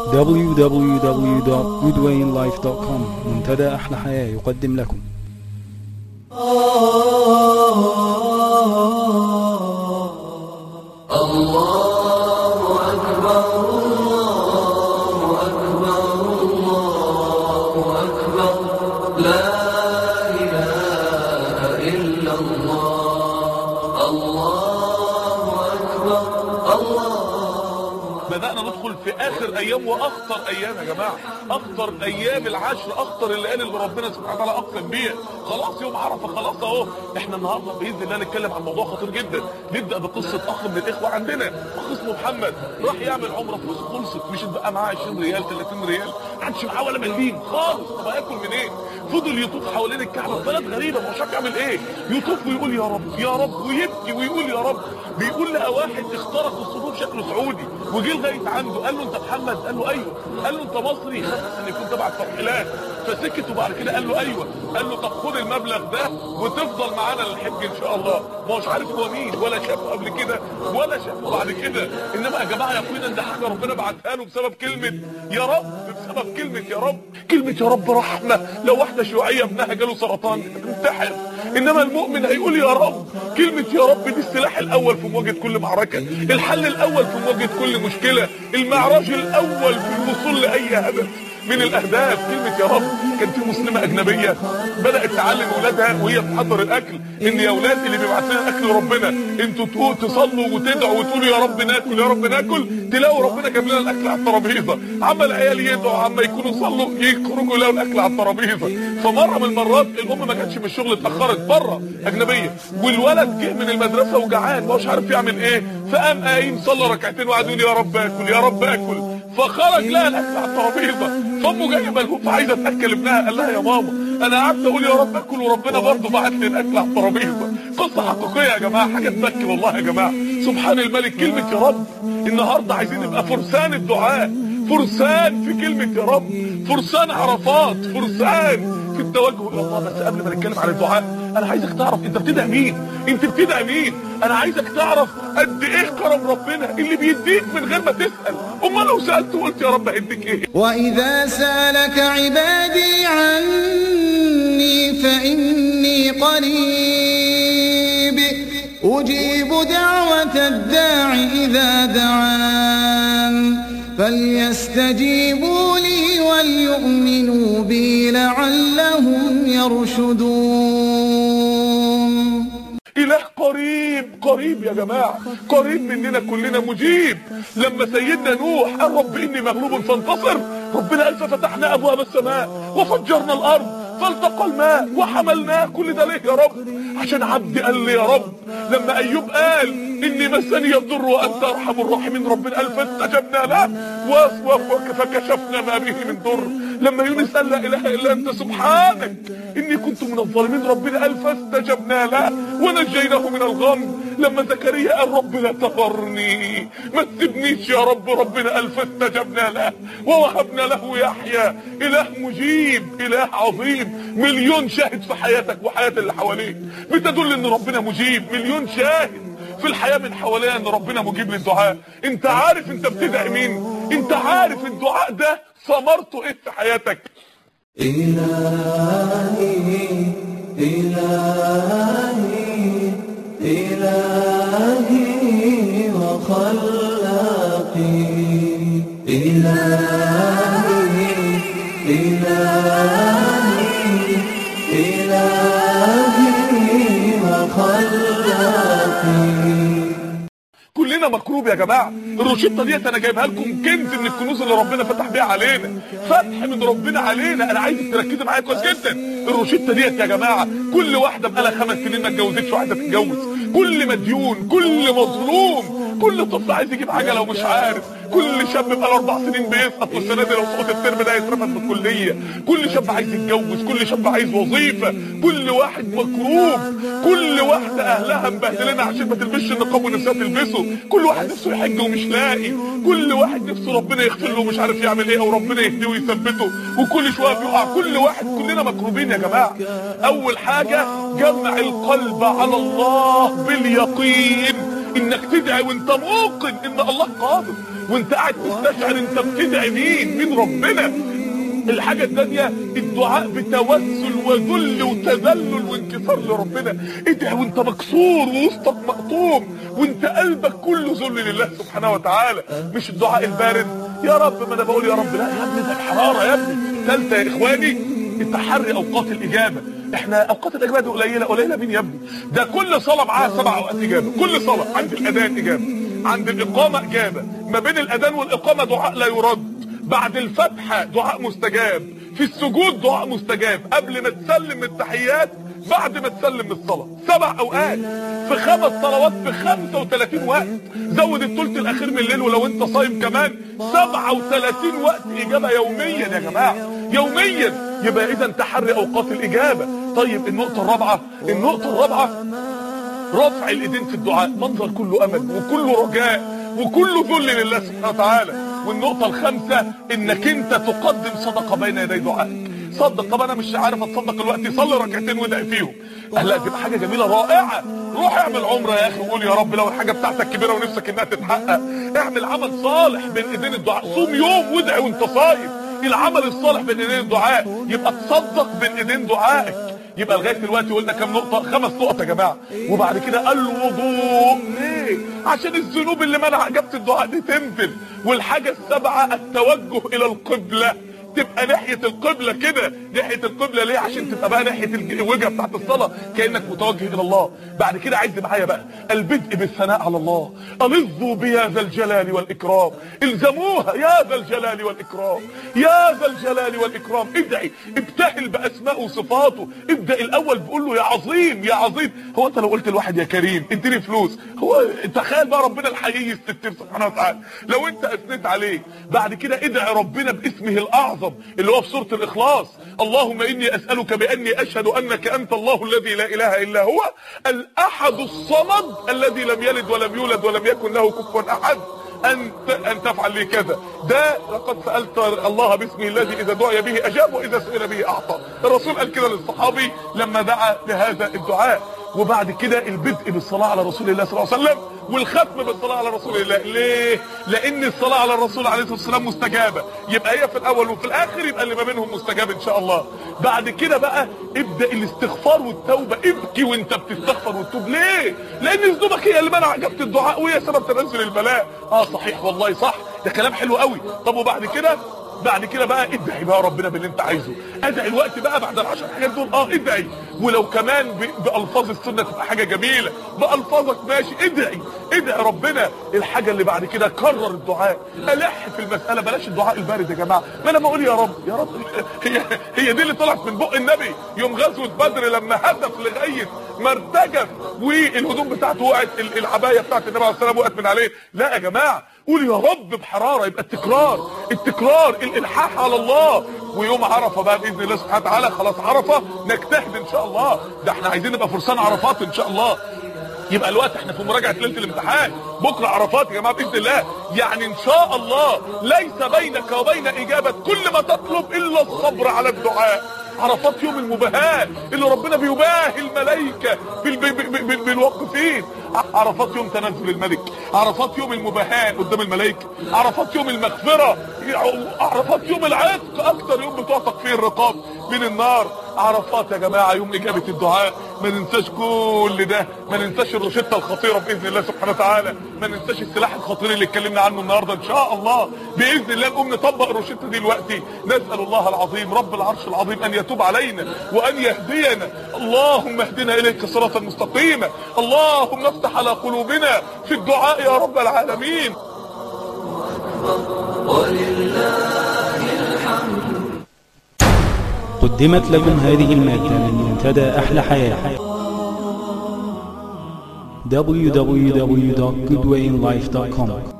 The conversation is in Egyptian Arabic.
www.goodwayinlife.com منتدى أحلى حياة يقدم لكم بدأنا ندخل في آخر أيام وأخطر أيام يا جماعة أخطر أيام العشر أخطر الليالي اللي ربنا سبحانه وتعالى أقسم بيها خلاص يوم عرفة خلاص أهو إحنا النهاردة بإذن الله نتكلم عن موضوع خطير جدا نبدأ بقصة أخ من الإخوة عندنا أخ اسمه محمد راح يعمل عمرة فلوسه خلصت مش اتبقى معاه 20 ريال 30 ريال ما عادش معاه ولا مليم خالص طب هياكل منين؟ فضل يطوف حوالين الكعبة في بلد غريبة مش عارف يعمل إيه يطوف ويقول يا رب يا رب ويبكي ويقول يا رب بيقول لها واحد اخترق الصدور شكله سعودي وجه لغايه عنده قال له انت محمد قال له ايوه قال له انت مصري خاف ان يكون تبع الترحيلات فسكت وبعد كده قال له ايوه قال له طب خد المبلغ ده وتفضل معانا للحج ان شاء الله ما هوش عارف هو مين ولا شافه قبل كده ولا شافه بعد كده انما يا جماعه يقينا ده حاجه ربنا بعتها له بسبب كلمه يا رب بسبب كلمه يا رب كلمه يا رب رحمه لو واحده شيوعيه ابنها جاله سرطان تنتحر انما المؤمن هيقول يا رب كلمه يا رب دي السلاح الاول في مواجهه كل معركه الحل الاول في مواجهه كل مشكله المعراج الاول في الوصول لاي هدف من الاهداف كلمه يا رب كان في مسلمه اجنبيه بدات تعلم اولادها وهي بتحضر الاكل ان يا اولاد اللي بيبعت لنا الاكل ربنا انتوا تقو- تصلوا وتدعوا وتقولوا يا رب ناكل يا رب ناكل تلاقوا ربنا جاب لنا الاكل على الترابيزه عما العيال يدعوا عما يكونوا صلوا يخرجوا يلاقوا الاكل على الترابيزه فمره من المرات الام ما كانتش من الشغل اتاخرت بره اجنبيه والولد جه من المدرسه وجعان ما هوش عارف يعمل ايه فقام قايم صلى ركعتين وقعد يقول يا رب اكل يا رب اكل فخرج لها الاكل على الترابيزه فامه جايه ملهوفه عايزه تاكل ابنها قال لها يا ماما انا قعدت اقول يا رب اكل وربنا برضه بعت لي الاكل على الترابيزه قصه حقيقيه يا جماعه حاجه تبكي والله يا جماعه سبحان الملك كلمه يا رب النهارده عايزين نبقى فرسان الدعاء فرسان في كلمه يا رب فرسان عرفات فرسان في التوجه الى الله بس قبل ما نتكلم عن الدعاء انا عايزك تعرف انت بتدعي مين انت بتدعي مين انا عايزك تعرف قد ايه كرم ربنا اللي بيديك من غير ما تسال امال لو سالت وقلت يا رب هيديك ايه وإذا سالك عبادي عني فإني قريب أجيب دعوة الداع إذا دعان فليستجيبوا لي وليؤمنوا بي لعلهم يرشدون اله قريب قريب يا جماعه قريب مننا كلنا مجيب لما سيدنا نوح قال رب اني مغلوب فانتصر ربنا قال ففتحنا ابواب السماء وفجرنا الارض فالتقى الماء وحملناه كل ده ليه يا رب عشان عبدي قال لي يا رب لما ايوب قال اني مسني الضر وانت ارحم الراحمين ربنا قال فاستجبنا له و- و- فكشفنا ما به من ضر لما يونس قال لا اله الا انت سبحانك اني كنت من الظالمين ربنا قال فاستجبنا له ونجيناه من الغم لما زكريا قال رب لا تغرني ما تسيبنيش يا رب ربنا قال فاستجبنا له ووهبنا له يحيى اله مجيب اله عظيم مليون شاهد في حياتك وحياه اللي حواليك بتدل ان ربنا مجيب مليون شاهد في الحياه من حوالينا ان ربنا مجيب للدعاء انت عارف انت بتدعي مين انت عارف الدعاء ده ثمرته ايه في حياتك إلهي وخلاقي إلهي إلهي إلهي وخلاقي كلنا مكروب يا جماعه الروشته ديت انا جايبها لكم كنز من الكنوز اللي ربنا فتح بيها علينا فتح من ربنا علينا انا عايزك تركزي معايا كويس جدا الروشته ديت يا جماعه كل واحده بقالها خمس سنين ما اتجوزتش وعايزه تتجوز كل مديون كل مظلوم كل طفل عايز يجيب حاجه لو مش عارف كل شاب بقى له اربع سنين بيسقط والسنه دي لو سقط الترم ده هيترفد من الكليه كل شاب عايز يتجوز كل شاب عايز وظيفه كل واحد مكروب كل واحده اهلها مبهدلينها عشان ما تلبسش النقاب ونفسها تلبسه كل واحد نفسه يحج ومش لاقي كل واحد نفسه ربنا يغفر له ومش عارف يعمل ايه او ربنا يهديه ويثبته وكل شويه بيقع كل واحد كلنا مكروبين يا جماعه اول حاجه جمع القلب على الله باليقين انك تدعي وانت موقن ان الله قادر وانت قاعد تستشعر انت بتدعي مين مين ربنا الحاجة الثانية الدعاء بتوسل وذل وتذلل وانكسار لربنا ادعي وانت مكسور ووسطك مقطوم وانت قلبك كله ذل لله سبحانه وتعالى مش الدعاء البارد يا رب ما انا بقول يا رب لا يا ابني ده حرارة يا ابني ثالثة يا اخواني التحري اوقات الاجابة احنا اوقات الاجابة دي قليلة قليلة مين يا ابني ده كل صلاة معاها سبع اوقات اجابة كل صلاة عند الاذان اجابة عند الاقامة اجابة ما بين الاذان والاقامة دعاء لا يرد بعد الفتحة دعاء مستجاب في السجود دعاء مستجاب قبل ما تسلم التحيات بعد ما تسلم الصلاة سبع اوقات في خمس صلوات في 35 وقت زود الثلث الاخير من الليل ولو انت صايم كمان 37 وقت اجابة يوميا يا جماعة يوميا يبقى اذا تحري اوقات الاجابة طيب النقطة الرابعة النقطة الرابعة رفع الايدين في الدعاء منظر كله امل وكله رجاء وكله ذل لله سبحانه وتعالى والنقطة الخامسة انك انت تقدم صدقة بين يدي دعائك صدق طب انا مش عارف اتصدق دلوقتي صلي ركعتين وادعي فيهم قال لا تبقى حاجة جميلة رائعة روح اعمل عمرة يا اخي وقول يا رب لو الحاجة بتاعتك كبيرة ونفسك انها تتحقق اعمل عمل صالح بين ايدين الدعاء صوم يوم وادعي وانت صايم العمل الصالح بين ايدين الدعاء يبقى تصدق بين ايدين دعائك يبقى لغايه دلوقتي قلنا كام نقطه خمس نقط يا جماعه وبعد كده الوضوء ليه عشان الذنوب اللي منع اجابه الدعاء دي تنزل والحاجه السابعه التوجه الى القبله تبقى ناحية القبلة كده ناحية القبلة ليه عشان تبقى بقى ناحية الوجهة بتاعت الصلاة كأنك متوجه إلى الله بعد كده عد معايا بقى البدء بالثناء على الله ألظوا بيا ذا الجلال والإكرام الزموها يا ذا الجلال والإكرام يا ذا الجلال والإكرام ادعي ابتهل بأسماء وصفاته ابدأ الأول بقول له يا عظيم يا عظيم هو أنت لو قلت لواحد يا كريم اديني فلوس هو تخيل بقى ربنا الحقيقي يستتر سبحانه وتعالى لو أنت أثنيت عليه بعد كده ادعي ربنا باسمه الأعظم اللي هو في سورة الإخلاص اللهم إني أسألك بأني أشهد أنك أنت الله الذي لا إله إلا هو الأحد الصمد الذي لم يلد ولم يولد ولم يكن له كفوا أحد أن أن تفعل لي كذا ده لقد سألت الله باسمه الذي إذا دعي به أجاب وإذا سئل به أعطى الرسول قال كده للصحابي لما دعا بهذا الدعاء وبعد كده البدء بالصلاة على رسول الله صلى الله عليه وسلم والختم بالصلاة على رسول الله ليه لان الصلاة على الرسول عليه الصلاة والسلام مستجابة يبقى هي في الاول وفي الاخر يبقى اللي ما بينهم مستجاب ان شاء الله بعد كده بقى ابدأ الاستغفار والتوبة ابكي وانت بتستغفر وتتوب ليه لان ذنوبك هي اللي منع اجابة الدعاء وهي سبب تنزل البلاء اه صحيح والله صح ده كلام حلو قوي طب وبعد كده بعد كده بقى ادعي بقى ربنا باللي انت عايزه ادعي الوقت بقى بعد العشر حاجات دول اه ادعي ولو كمان ب- بالفاظ السنه تبقى حاجه جميله بالفاظك ماشي ادعي ادعي ربنا الحاجه اللي بعد كده كرر الدعاء الح في المساله بلاش الدعاء البارد يا جماعه ما انا بقول يا رب يا رب هي هي دي اللي طلعت من بق النبي يوم غزوه بدر لما هدف لغايه ما ارتجف والهدوم بتاعته وقعت ال- العبايه بتاعت النبي عليه الصلاه والسلام وقعت من عليه لا يا جماعه قول يا رب بحراره يبقى التكرار التكرار الالحاح على الله ويوم عرفه بقى باذن الله سبحانه وتعالى خلاص عرفه نجتهد ان شاء الله ده احنا عايزين نبقى فرسان عرفات ان شاء الله يبقى الوقت احنا في مراجعه ليله الامتحان بكره عرفات يا جماعه باذن الله يعني ان شاء الله ليس بينك وبين اجابه كل ما تطلب الا الصبر على الدعاء عرفات يوم المباهاة اللي ربنا بيباهي الملائكة بال- بال- بال- بال- بالواقفين عرفات يوم تنزل الملك عرفات يوم المباهاة قدام الملائكة عرفات يوم المغفرة عرفات يوم العتق اكتر يوم بتعتق فيه الرقاب من النار عرفات يا جماعة يوم اجابة الدعاء ما ننساش كل ده ما ننساش الروشتة الخطيرة باذن الله سبحانه وتعالى ما ننساش السلاح الخطير اللي اتكلمنا عنه النهاردة ان شاء الله باذن الله نقوم نطبق الروشتة دي دلوقتي نسأل الله العظيم رب العرش العظيم ان يتوب علينا وان يهدينا اللهم اهدنا اليك صراطا مستقيما اللهم افتح على قلوبنا في الدعاء يا رب العالمين قدمت لكم هذه المادة من منتدى أحلى حياة www.goodwayinlife.com